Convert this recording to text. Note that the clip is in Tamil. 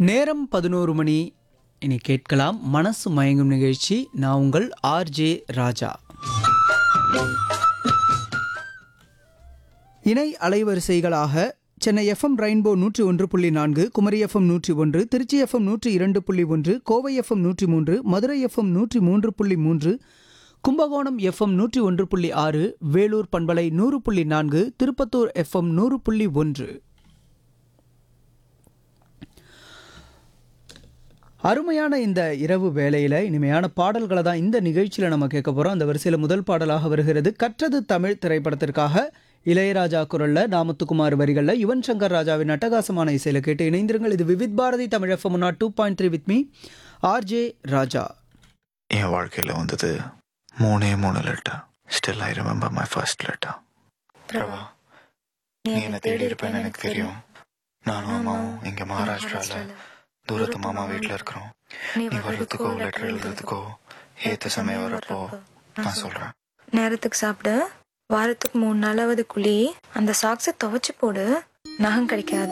நேரம் பதினோரு மணி இனி கேட்கலாம் மனசு மயங்கும் நிகழ்ச்சி நான் உங்கள் ஆர்ஜே ராஜா இணை அலைவரிசைகளாக சென்னை எஃப்எம் ரெயின்போ நூற்றி ஒன்று புள்ளி நான்கு குமரி எஃப்எம் நூற்றி ஒன்று திருச்சி எஃப்எம் நூற்றி இரண்டு புள்ளி ஒன்று கோவை எஃப்எம் நூற்றி மூன்று மதுரை எஃப்எம் நூற்றி மூன்று புள்ளி மூன்று கும்பகோணம் எஃப்எம் நூற்றி ஒன்று புள்ளி ஆறு வேலூர் பண்பலை நூறு புள்ளி நான்கு திருப்பத்தூர் எஃப்எம் நூறு புள்ளி ஒன்று அருமையான இந்த இரவு வேளையில் இனிமையான பாடல்களை தான் இந்த நிகழ்ச்சியில் நம்ம கேட்க போகிறோம் அந்த வரிசையில் முதல் பாடலாக வருகிறது கற்றது தமிழ் திரைப்படத்திற்காக இளையராஜா குரலில் நாமத்துக்குமார் வரிகளில் யுவன் சங்கர் ராஜாவின் அட்டகாசமான இசையில் கேட்டு இணைந்திருங்கள் இது Vividh Bharati Tamil FM not two point three with me RJ Raja என் வாழ்க்கையில் வந்தது மூணே மூணு letter still I remember my first letter Prabha நீ என்ன தேடி இருப்பேன்னு எனக்கு தெரியும் நானும் அம்மாவும் இங்க மகாராஷ்டிரால தூரத்து மாமா வீட்டில் இருக்கிறோம் நீ வர்றதுக்கோ லெட்டர் எழுதுறதுக்கோ ஏத்த சமயம் வரப்போ நான் சொல்றேன் நேரத்துக்கு சாப்பிடு வாரத்துக்கு மூணு நாளாவது குழி அந்த சாக்ஸை துவைச்சு போடு நகம் கிடைக்காத